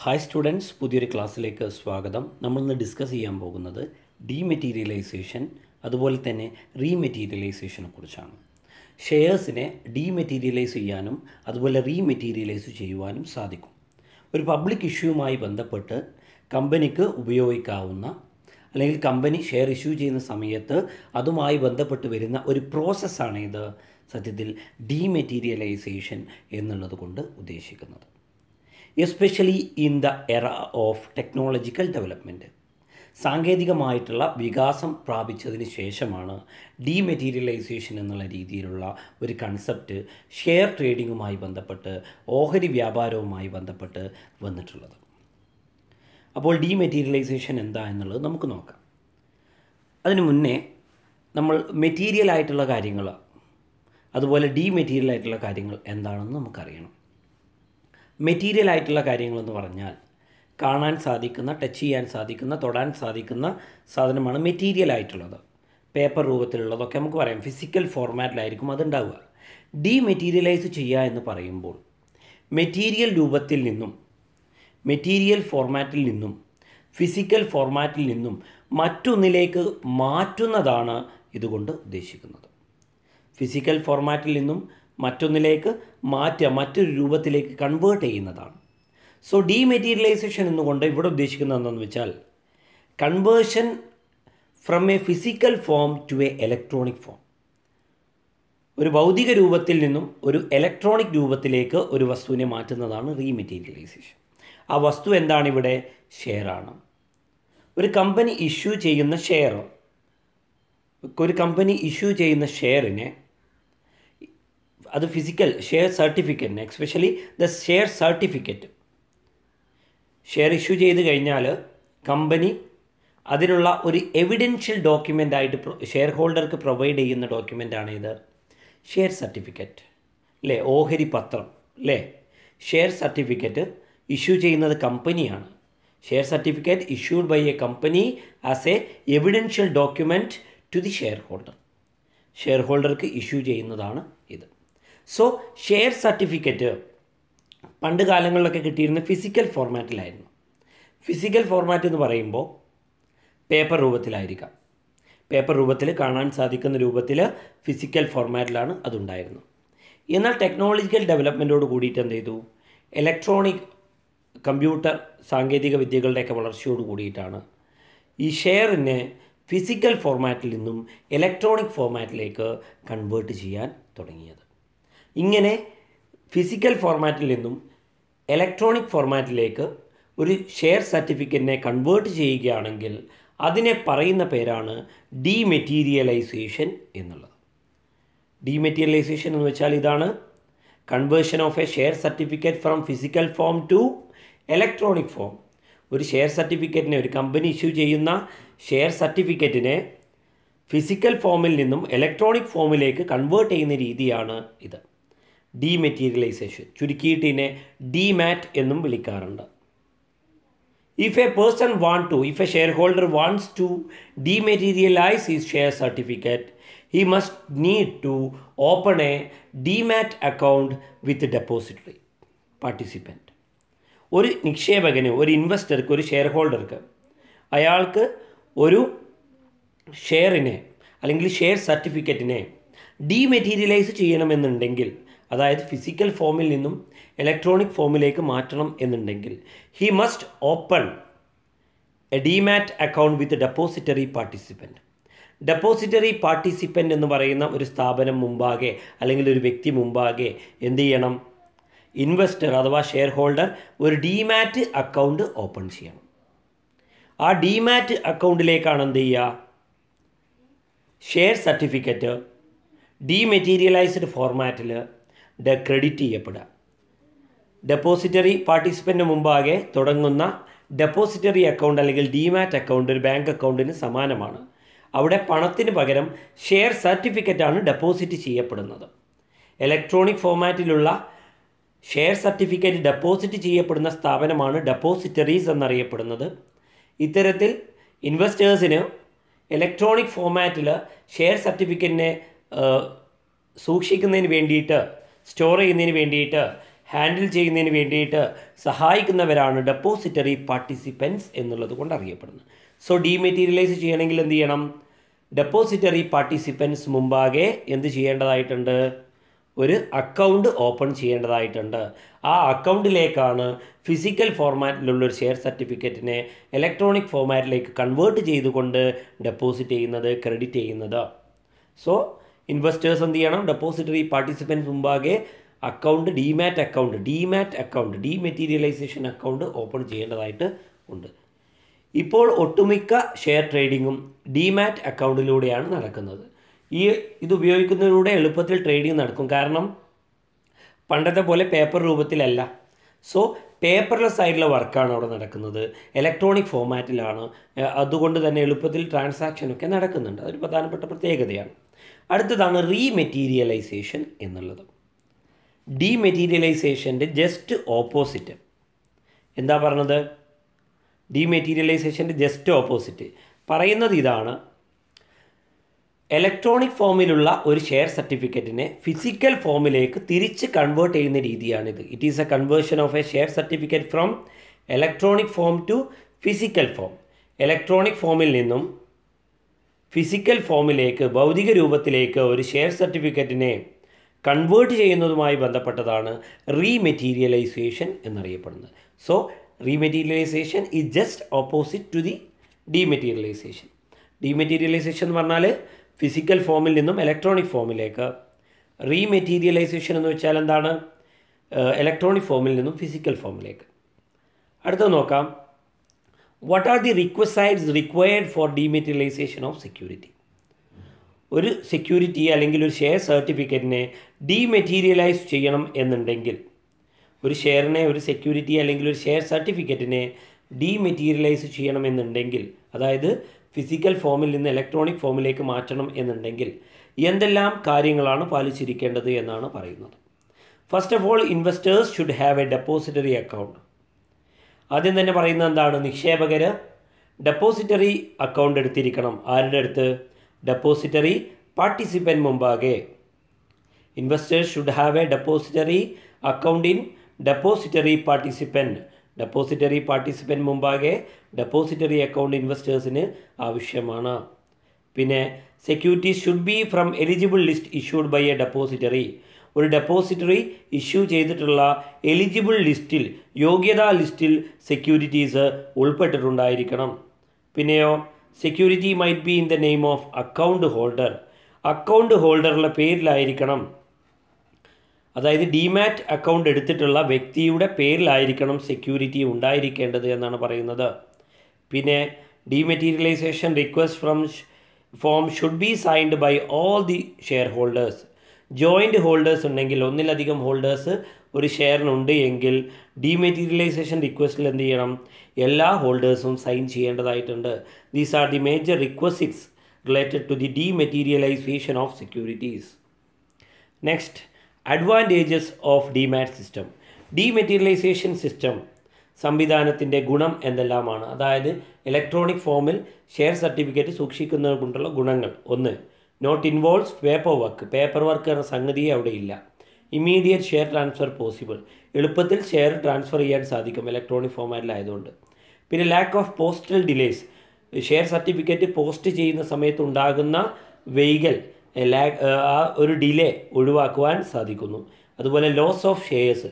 hi students പുതിയൊരു ക്ലാസ്സിലേക്ക് സ്വാഗതം നമ്മളിന്ന് ഡിസ്കസ് ചെയ്യാൻ പോകുന്നത് ഡീമെറ്റീരിയലൈസേഷൻ അതുപോലെ തന്നെ റീമെറ്റീരിയലൈസേഷനെ കുറിച്ചാണ് ഷെയർസിനെ ഡീമെറ്റീരിയലൈസ് ചെയ്യാനും അതുപോലെ റീമെറ്റീരിയലൈസ് ചെയ്യുവാനും സാധിക്കും ഒരു പബ്ലിക് ഇഷ്യൂവുമായി ബന്ധപ്പെട്ട് കമ്പനിക്ക് ഉപയോഗിക്കാവുന്ന അല്ലെങ്കിൽ കമ്പനി ഷെയർ ഇഷ്യൂ ചെയ്യുന്ന സമയത്ത് അതുമായി ബന്ധപ്പെട്ട് വരുന്ന ഒരു പ്രോസസ്സാണ് ഇത് സത്യത്തിൽ ഡീമെറ്റീരിയലൈസേഷൻ എന്നുള്ളത് കൊണ്ട് ഉദ്ദേശിക്കുന്നത് especially in the era of technological development സാങ്കേതികമായിട്ടുള്ള വികാസം പ്രാപിച്ചതിന് ശേഷമാണ് ഡീമെറ്റീരിയലൈസേഷൻ എന്നുള്ള രീതിയിലുള്ള ഒരു കൺസെപ്റ്റ് ഷെയർ ട്രേഡിങ്ങുമായി ബന്ധപ്പെട്ട് ഓഹരി വ്യാപാരവുമായി ബന്ധപ്പെട്ട് വന്നിട്ടുള്ളത് അപ്പോൾ ഡീമെറ്റീരിയലൈസേഷൻ എന്താ എന്നുള്ളത് നമുക്ക് നോക്കാം അതിനു മുന്നേ നമ്മൾ മെറ്റീരിയൽ ആയിട്ടുള്ള കാര്യങ്ങൾ അതുപോലെ ഡീമെറ്റീരിയൽ ആയിട്ടുള്ള കാര്യങ്ങൾ എന്താണെന്ന് നമുക്കറിയണം മെറ്റീരിയൽ ആയിട്ടുള്ള കാര്യങ്ങളെന്ന് പറഞ്ഞാൽ കാണാൻ സാധിക്കുന്ന ടച്ച് ചെയ്യാൻ സാധിക്കുന്ന തൊടാൻ സാധിക്കുന്ന സാധനമാണ് മെറ്റീരിയൽ ആയിട്ടുള്ളത് പേപ്പർ രൂപത്തിലുള്ളതൊക്കെ നമുക്ക് പറയാം ഫിസിക്കൽ ഫോർമാറ്റിലായിരിക്കും അതുണ്ടാവുക ഡീമെറ്റീരിയലൈസ് ചെയ്യുക എന്ന് പറയുമ്പോൾ മെറ്റീരിയൽ രൂപത്തിൽ നിന്നും മെറ്റീരിയൽ ഫോർമാറ്റിൽ നിന്നും ഫിസിക്കൽ ഫോർമാറ്റിൽ നിന്നും മറ്റൊന്നിലേക്ക് മാറ്റുന്നതാണ് ഇതുകൊണ്ട് ഉദ്ദേശിക്കുന്നത് ഫിസിക്കൽ ഫോർമാറ്റിൽ നിന്നും മറ്റൊന്നിലേക്ക് മാറ്റുക മറ്റൊരു രൂപത്തിലേക്ക് കൺവേർട്ട് ചെയ്യുന്നതാണ് സോ ഡീമെറ്റീരിയലൈസേഷൻ എന്നുകൊണ്ട് ഇവിടെ ഉദ്ദേശിക്കുന്നത് എന്താണെന്ന് വെച്ചാൽ conversion from a physical form to a electronic form ഒരു ഭൗതിക രൂപത്തിൽ നിന്നും ഒരു ഇലക്ട്രോണിക് രൂപത്തിലേക്ക് ഒരു വസ്തുവിനെ മാറ്റുന്നതാണ് റീമെറ്റീരിയലൈസേഷൻ ആ വസ്തു എന്താണ് ഇവിടെ ഷെയറാണ് ഒരു കമ്പനി ഇഷ്യൂ ചെയ്യുന്ന ഷെയർ ഒരു കമ്പനി ഇഷ്യൂ ചെയ്യുന്ന ഷെയറിനെ അത് ഫിസിക്കൽ ഷെയർ സർട്ടിഫിക്കറ്റിന് especially the share certificate share issue ചെയ്ത് കഴിഞ്ഞാൽ കമ്പനി അതിനുള്ള ഒരു എവിഡൻഷ്യൽ ഡോക്യുമെൻ്റ് ആയിട്ട് ഷെയർ ഹോൾഡർക്ക് പ്രൊവൈഡ് ചെയ്യുന്ന ഡോക്യുമെൻ്റാണ് ഇത് ഷെയർ സർട്ടിഫിക്കറ്റ് അല്ലേ ഓഹരി പത്രം അല്ലേ ഷെയർ സർട്ടിഫിക്കറ്റ് ഇഷ്യൂ ചെയ്യുന്നത് കമ്പനിയാണ് share certificate issued by a company as a evidential document to the shareholder share ഹോൾഡർക്ക് ഇഷ്യൂ ചെയ്യുന്നതാണ് ഇത് സോ ഷെയർ സർട്ടിഫിക്കറ്റ് പണ്ട് കാലങ്ങളിലൊക്കെ കിട്ടിയിരുന്ന ഫിസിക്കൽ ഫോർമാറ്റിലായിരുന്നു ഫിസിക്കൽ ഫോർമാറ്റ് എന്ന് പറയുമ്പോൾ പേപ്പർ രൂപത്തിലായിരിക്കാം പേപ്പർ രൂപത്തിൽ കാണാൻ സാധിക്കുന്ന രൂപത്തിൽ ഫിസിക്കൽ ഫോർമാറ്റിലാണ് അതുണ്ടായിരുന്നത് എന്നാൽ ടെക്നോളജിക്കൽ ഡെവലപ്മെൻറ്റോട് കൂടിയിട്ട് എന്ത് ചെയ്തു ഇലക്ട്രോണിക് കമ്പ്യൂട്ടർ സാങ്കേതിക വിദ്യകളുടെയൊക്കെ വളർച്ചയോട് കൂടിയിട്ടാണ് ഈ ഷെയറിനെ ഫിസിക്കൽ ഫോർമാറ്റിൽ നിന്നും ഇലക്ട്രോണിക് ഫോർമാറ്റിലേക്ക് കൺവേർട്ട് ചെയ്യാൻ തുടങ്ങിയത് ഇങ്ങനെ ഫിസിക്കൽ ഫോർമാറ്റിൽ നിന്നും ഇലക്ട്രോണിക് ഫോർമാറ്റിലേക്ക് ഒരു ഷെയർ സർട്ടിഫിക്കറ്റിനെ കൺവേർട്ട് ചെയ്യുകയാണെങ്കിൽ അതിനെ പറയുന്ന പേരാണ് ഡീമെറ്റീരിയലൈസേഷൻ എന്നുള്ളത് ഡീമെറ്റീരിയലൈസേഷൻ എന്ന് വെച്ചാൽ ഇതാണ് conversion of a share certificate from physical form to electronic form ഒരു ഷെയർ സർട്ടിഫിക്കറ്റിനെ ഒരു കമ്പനി ഇഷ്യൂ ചെയ്യുന്ന ഷെയർ സർട്ടിഫിക്കറ്റിനെ ഫിസിക്കൽ ഫോമിൽ നിന്നും ഇലക്ട്രോണിക് ഫോമിലേക്ക് കൺവേർട്ട് ചെയ്യുന്ന രീതിയാണ് ഇത് ഡീമെറ്റീരിയലൈസേഷൻ ചുരുക്കിയിട്ട് ഇതിനെ ഡിമാറ്റ് എന്നും വിളിക്കാറുണ്ട് if a person want to if a shareholder wants to dematerialize his share certificate he must need to open a demat account with depository participant ഒരു നിക്ഷേപകന് ഒരു ഇൻവെസ്റ്റർക്ക് ഒരു ഷെയർ ഹോൾഡർക്ക് അയാൾക്ക് ഒരു ഷെയറിനെ അല്ലെങ്കിൽ ഷെയർ സർട്ടിഫിക്കറ്റിനെ ഡീമെറ്റീരിയലൈസ് ചെയ്യണമെന്നുണ്ടെങ്കിൽ അതായത് ഫിസിക്കൽ ഫോമിൽ നിന്നും ഇലക്ട്രോണിക് ഫോമിലേക്ക് മാറ്റണം എന്നുണ്ടെങ്കിൽ he must open a demat account with depository participant depository participant എന്ന് പറയുന്ന ഒരു സ്ഥാപനം മുമ്പാകെ അല്ലെങ്കിൽ ഒരു വ്യക്തി മുമ്പാകെ എന്ത് ചെയ്യണം ഇൻവെസ്റ്റർ അഥവാ ഷെയർ ഹോൾഡർ ഒരു ഡിമാറ്റ് അക്കൗണ്ട് ഓപ്പൺ ചെയ്യണം ആ ഡിമാറ്റ് അക്കൗണ്ടിലേക്കാണ് എന്ത് ചെയ്യുക ഷെയർ സർട്ടിഫിക്കറ്റ് ഡിമെറ്റീരിയലൈസ്ഡ് ഫോർമാറ്റിൽ ഡ ക്രെഡിറ്റ് ചെയ്യപ്പെടുക ഡെപ്പോസിറ്ററി പാർട്ടിസിപ്പൻ്റ് മുമ്പാകെ തുടങ്ങുന്ന ഡെപ്പോസിറ്ററി അക്കൗണ്ട് അല്ലെങ്കിൽ ഡിമാറ്റ് അക്കൗണ്ട് ഒരു ബാങ്ക് അക്കൗണ്ടിന് സമാനമാണ് അവിടെ പണത്തിന് പകരം ഷെയർ സർട്ടിഫിക്കറ്റാണ് ഡെപ്പോസിറ്റ് ചെയ്യപ്പെടുന്നത് ഇലക്ട്രോണിക് ഫോമാറ്റിലുള്ള ഷെയർ സർട്ടിഫിക്കറ്റ് ഡെപ്പോസിറ്റ് ചെയ്യപ്പെടുന്ന സ്ഥാപനമാണ് ഡെപ്പോസിറ്ററീസ് എന്നറിയപ്പെടുന്നത് ഇത്തരത്തിൽ ഇൻവെസ്റ്റേഴ്സിന് ഇലക്ട്രോണിക് ഫോമാറ്റിൽ ഷെയർ സർട്ടിഫിക്കറ്റിനെ സൂക്ഷിക്കുന്നതിന് വേണ്ടിയിട്ട് സ്റ്റോർ ചെയ്യുന്നതിന് വേണ്ടിയിട്ട് ഹാൻഡിൽ ചെയ്യുന്നതിന് വേണ്ടിയിട്ട് സഹായിക്കുന്നവരാണ് ഡെപ്പോസിറ്ററി പാർട്ടിസിപ്പൻസ് എന്നുള്ളത് കൊണ്ട് അറിയപ്പെടുന്നത് സോ ഡീമെറ്റീരിയലൈസ് ചെയ്യണമെങ്കിൽ എന്ത് ചെയ്യണം ഡെപ്പോസിറ്ററി പാർട്ടിസിപ്പൻസ് മുമ്പാകെ എന്ത് ചെയ്യേണ്ടതായിട്ടുണ്ട് ഒരു അക്കൗണ്ട് ഓപ്പൺ ചെയ്യേണ്ടതായിട്ടുണ്ട് ആ അക്കൗണ്ടിലേക്കാണ് ഫിസിക്കൽ ഫോർമാറ്റിലുള്ള ഒരു ഷെയർ സർട്ടിഫിക്കറ്റിനെ ഇലക്ട്രോണിക് ഫോർമാറ്റിലേക്ക് കൺവേർട്ട് ചെയ്തുകൊണ്ട് ഡെപ്പോസിറ്റ് ചെയ്യുന്നത് ക്രെഡിറ്റ് ചെയ്യുന്നത് സോ ഇൻവെസ്റ്റേഴ്സ് എന്ത് ചെയ്യണം ഡെപ്പോസിറ്ററി പാർട്ടിസിപ്പൻസ് മുമ്പാകെ account demat account demat account dematerialization account open ചെയ്യേണ്ടതായിട്ട് ഉണ്ട് ഇപ്പോൾ ഒട്ടുമിക്ക ഷെയർ ട്രേഡിങ്ങും ഡിമാറ്റ് അക്കൗണ്ടിലൂടെയാണ് നടക്കുന്നത് ഈ ഇത് ഉപയോഗിക്കുന്നതിലൂടെ എളുപ്പത്തിൽ ട്രേഡിംഗ് നടക്കും കാരണം പണ്ടത്തെ പോലെ പേപ്പർ രൂപത്തിലല്ല സോ പേപ്പർലെസ് ആയിട്ടുള്ള വർക്കാണ് അവിടെ നടക്കുന്നത് ഇലക്ട്രോണിക് ഫോമാറ്റിലാണ് ഏഹ് അതുകൊണ്ട് തന്നെ എളുപ്പത്തിൽ ട്രാൻസാക്ഷനൊക്കെ നടക്കുന്നുണ്ട് അതൊരു പ്രധാനപ്പെട്ട പ്രത്യേകതയാണ് അടുത്തതാണ് റീമെറ്റീരിയലൈസേഷൻ എന്നുള്ളത് ഡീമെറ്റീരിയലൈസേഷൻ്റെ ജസ്റ്റ് ഓപ്പോസിറ്റ് എന്താ പറഞ്ഞത് ഡീമെറ്റീരിയലൈസേഷൻ്റെ ജസ്റ്റ് ഓപ്പോസിറ്റ് പറയുന്നത് ഇതാണ് ഇലക്ട്രോണിക് ഫോമിലുള്ള ഒരു ഷെയർ സർട്ടിഫിക്കറ്റിനെ ഫിസിക്കൽ ഫോമിലേക്ക് തിരിച്ച് കൺവേർട്ട് ചെയ്യുന്ന രീതിയാണിത് it is a conversion of a share certificate from electronic form to physical form electronic ഫോമിൽ നിന്നും ഫിസിക്കൽ ഫോമിലേക്ക് ഭൗതിക രൂപത്തിലേക്ക് ഒരു ഷെയർ സർട്ടിഫിക്കറ്റിനെ കൺവേർട്ട് ചെയ്യുന്നതുമായി ബന്ധപ്പെട്ടതാണ് റീമെറ്റീരിയലൈസേഷൻ എന്നറിയപ്പെടുന്നത് so rematerialization is just opposite to the dematerialization dematerialization എന്ന് പറഞ്ഞാൽ ഫിസിക്കൽ ഫോമിൽ നിന്നും ഇലക്ട്രോണിക് ഫോമിലേക്ക് റീമെറ്റീരിയലൈസേഷൻ എന്ന് വെച്ചാൽ എന്താണ് ഇലക്ട്രോണിക് ഫോമിൽ നിന്നും ഫിസിക്കൽ ഫോമിലേക്ക് അടുത്തത് നോക്കാം what are the requisites required for dematerialization of security ഒരു സെക്യൂരിറ്റി അല്ലെങ്കിൽ ഒരു ഷെയർ സർട്ടിഫിക്കറ്റിനെ ഡീമെറ്റീരിയലൈസ് ചെയ്യണം എന്നുണ്ടെങ്കിൽ ഒരു ഷെയറിനെ ഒരു സെക്യൂരിറ്റി അല്ലെങ്കിൽ ഒരു ഷെയർ സർട്ടിഫിക്കറ്റിനെ ഡീമെറ്റീരിയലൈസ് ചെയ്യണമെന്നുണ്ടെങ്കിൽ അതായത് ഫിസിക്കൽ ഫോമിൽ നിന്ന് ഇലക്ട്രോണിക് ഫോമിലേക്ക് മാറ്റണം എന്നുണ്ടെങ്കിൽ എന്തെല്ലാം കാര്യങ്ങളാണ് പാലിച്ചിരിക്കേണ്ടത് എന്നാണ് പറയുന്നത് first of all investors should have a depository account ആദ്യം തന്നെ പറയുന്നത് എന്താണ് നിക്ഷേപകർ ഡെപ്പോസിറ്ററി അക്കൗണ്ട് എടുത്തിരിക്കണം ആരുടെ അടുത്ത് ഡെപ്പോസിറ്ററി പാർട്ടിസിപ്പൻറ്റ് മുമ്പാകെ investors should have a depository account in depository participant depository participant മുമ്പാകെ ഡെപ്പോസിറ്ററി അക്കൗണ്ട് ഇൻവെസ്റ്റേഴ്സിന് ആവശ്യമാണ് പിന്നെ securities should be from eligible list issued by a depository ഒരു ഡെപ്പോസിറ്ററി ഇഷ്യൂ ചെയ്തിട്ടുള്ള എലിജിബിൾ ലിസ്റ്റിൽ യോഗ്യതാ ലിസ്റ്റിൽ സെക്യൂരിറ്റീസ് ഉൾപ്പെട്ടിട്ടുണ്ടായിരിക്കണം പിന്നെയോ security might be in the name of account holder account ഹോൾഡറുടെ പേരിലായിരിക്കണം അതായത് ഡിമാറ്റ് അക്കൗണ്ട് എടുത്തിട്ടുള്ള വ്യക്തിയുടെ പേരിലായിരിക്കണം സെക്യൂരിറ്റി ഉണ്ടായിരിക്കേണ്ടത് എന്നാണ് പറയുന്നത് പിന്നെ dematerialization request from form should be signed by all the shareholders joint holders ഉണ്ടെങ്കിൽ ഒന്നിലധികം ഹോൾഡേഴ്സ് ഒരു ഷെയറിനുണ്ട് എങ്കിൽ ഡിമെറ്റീരിയലൈസേഷൻ റിക്വസ്റ്റിൽ എന്ത് ചെയ്യണം എല്ലാ ഹോൾഡേഴ്സും സൈൻ ചെയ്യേണ്ടതായിട്ടുണ്ട് these are the major requisites related to the dematerialization of securities next advantages of demat system dematerialization system സംവിധാനത്തിൻ്റെ ഗുണം എന്തെല്ലാമാണ് അതായത് ഇലക്ട്രോണിക് ഫോമിൽ ഷെയർ സർട്ടിഫിക്കറ്റ് സൂക്ഷിക്കുന്നത് കൊണ്ടുള്ള ഗുണങ്ങൾ ഒന്ന് not involves paper work paper work എന്ന സംഗതിയെ അവിടെ ഇല്ല ഇമ്മീഡിയറ്റ് ഷെയർ ട്രാൻസ്ഫർ പോസിബിൾ എളുപ്പത്തിൽ ഷെയർ ട്രാൻസ്ഫർ ചെയ്യാൻ സാധിക്കും ഇലക്ട്രോണിക് ഫോമാറ്റിലായതുകൊണ്ട് പിന്നെ lack of postal delays share certificate post ചെയ്യുന്ന സമയത്ത് ഉണ്ടാകുന്ന വെയ്കൽ ലാഗ് ആ ഒരു ഡിലേ ഒഴിവാക്കുവാൻ സാധിക്കുന്നു അതുപോലെ ലോസ് ഓഫ് ഷെയർസ്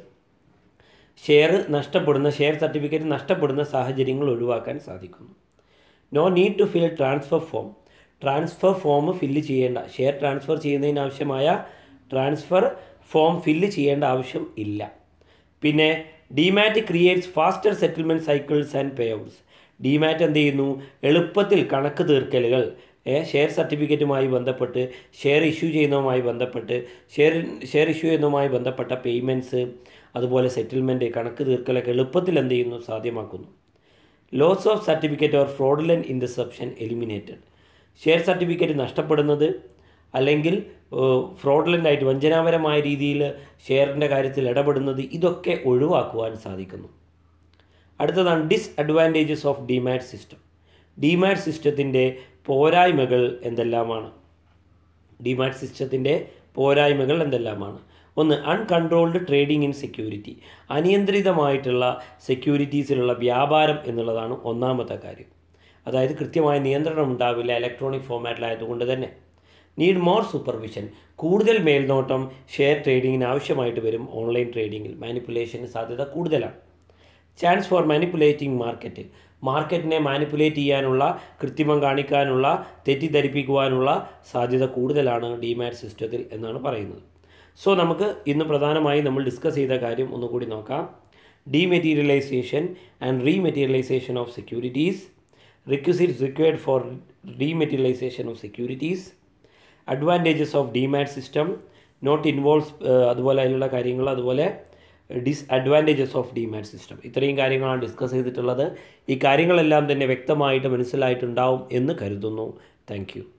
ഷെയർ നഷ്ടപ്പെടുന്ന ഷെയർ സർട്ടിഫിക്കറ്റ് നഷ്ടപ്പെടുന്ന സാഹചര്യങ്ങൾ ഒഴിവാക്കാൻ സാധിക്കുന്നു no need to fill transfer form transfer form fill ചെയ്യേണ്ട ഷെയർ ട്രാൻസ്ഫർ ചെയ്യുന്നതിനാവശ്യമായ ട്രാൻസ്ഫർ ഫോം ഫില്ല് ചെയ്യേണ്ട ആവശ്യം ഇല്ല പിന്നെ demat creates faster settlement cycles and payouts demat എന്ത് ചെയ്യുന്നു എളുപ്പത്തിൽ കണക്ക് തീർക്കലുകൾ ഷെയർ സർട്ടിഫിക്കറ്റുമായി ബന്ധപ്പെട്ട് ഷെയർ ഇഷ്യൂ ചെയ്യുന്നതുമായി ബന്ധപ്പെട്ട് ഷെയർ ഷെയർ ഇഷ്യൂ ചെയ്യുന്നതുമായി ബന്ധപ്പെട്ട പേയ്മെൻറ്റ്സ് അതുപോലെ സെറ്റിൽമെൻറ്റ് കണക്ക് തീർക്കലൊക്കെ എളുപ്പത്തിൽ എന്ത് ചെയ്യുന്നു സാധ്യമാക്കുന്നു loss of certificate or fraudulent interception eliminated share certificate നഷ്ടപ്പെടുന്നത് അല്ലെങ്കിൽ ഫ്രോഡുലൻ്റ് ആയിട്ട് വഞ്ചനാപരമായ രീതിയിൽ ഷെയറിൻ്റെ കാര്യത്തിൽ ഇടപെടുന്നത് ഇതൊക്കെ ഒഴിവാക്കുവാൻ സാധിക്കുന്നു അടുത്തതാണ് disadvantages of demat system demat സിസ്റ്റത്തിൻ്റെ പോരായ്മകൾ എന്തെല്ലാമാണ് ഡിമാറ്റ് സിസ്റ്റത്തിൻ്റെ പോരായ്മകൾ എന്തെല്ലാമാണ് ഒന്ന് അൺകൺട്രോൾഡ് ട്രേഡിംഗ് ഇൻ സെക്യൂരിറ്റി അനിയന്ത്രിതമായിട്ടുള്ള സെക്യൂരിറ്റീസിലുള്ള വ്യാപാരം എന്നുള്ളതാണ് ഒന്നാമത്തെ കാര്യം അതായത് കൃത്യമായ നിയന്ത്രണം ഉണ്ടാവില്ല ഇലക്ട്രോണിക് ഫോമാറ്റിലായതുകൊണ്ട് തന്നെ നീഡ് മോർ സൂപ്പർവിഷൻ കൂടുതൽ മേൽനോട്ടം ഷെയർ ട്രേഡിങ്ങിന് ആവശ്യമായിട്ട് വരും ഓൺലൈൻ ട്രേഡിങ്ങിൽ മാനിപ്പുലേഷന് സാധ്യത കൂടുതലാണ് ചാൻസ് ഫോർ മാനിപ്പുലേറ്റിംഗ് മാർക്കറ്റ് മാർക്കറ്റിനെ മാനിപ്പുലേറ്റ് ചെയ്യാനുള്ള കൃത്രിമം കാണിക്കാനുള്ള തെറ്റിദ്ധരിപ്പിക്കുവാനുള്ള സാധ്യത കൂടുതലാണ് ഡിമാറ്റ് സിസ്റ്റത്തിൽ എന്നാണ് പറയുന്നത് സോ നമുക്ക് ഇന്ന് പ്രധാനമായും നമ്മൾ ഡിസ്കസ് ചെയ്ത കാര്യം ഒന്നുകൂടി നോക്കാം dematerialization and rematerialization of securities requisites required for rematerialization of securities advantages of demat system not involves അതുപോലെ അതിലുള്ള കാര്യങ്ങൾ അതുപോലെ ഡിസ്അഡ്വാൻറ്റേജസ് ഓഫ് ഡിമാറ്റ് സിസ്റ്റം ഇത്രയും കാര്യങ്ങളാണ് ഡിസ്കസ് ചെയ്തിട്ടുള്ളത് ഈ കാര്യങ്ങളെല്ലാം തന്നെ വ്യക്തമായിട്ട് മനസ്സിലായിട്ടുണ്ടാവും എന്ന് കരുതുന്നു താങ്ക്